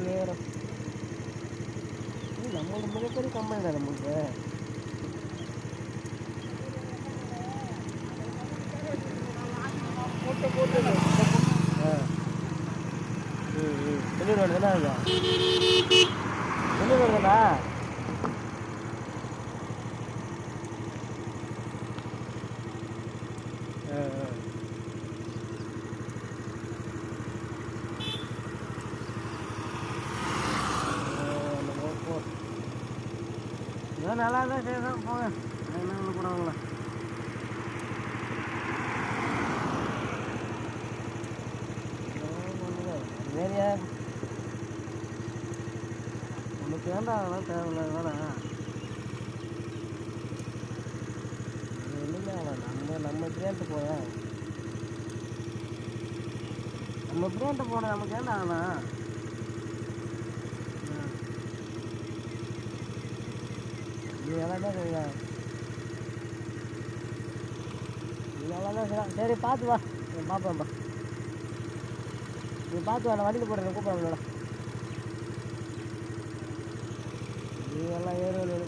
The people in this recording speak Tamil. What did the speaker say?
நேரம் இது நம்மளுக்கு மிகப்பெரிய கம்பெனி தான் நம்மளுக்கு ஆ ம் ம் வெளியூர் வருதுண்ணா அது வெளியூர் வருதுண்ணா ஆ ஆ ஏதோ நல்லா தான் செய்யணும் போங்க என்ன ஒன்று போடுவாங்களா வேறையா நமக்கு வேண்டா அதெல்லாம் தேவையில்ல வேணாம் ஒன்றுமே வேணாம் நம்ம நம்ம பிரியாண்ட்டு போய நம்ம பிரியாண்ட்டு போன நமக்கு ஏன்டா ஆகலாம் நீ நல்லா தான் செய்வ நீ நல்லா தான் செய்வ சரி பார்த்து வா நான் பார்ப்பேன்ப்பா நீ பார்த்து வா நான் வண்டியில் போடுறேன் கூப்பிட்றேன் நீ எல்லாம் ஏறு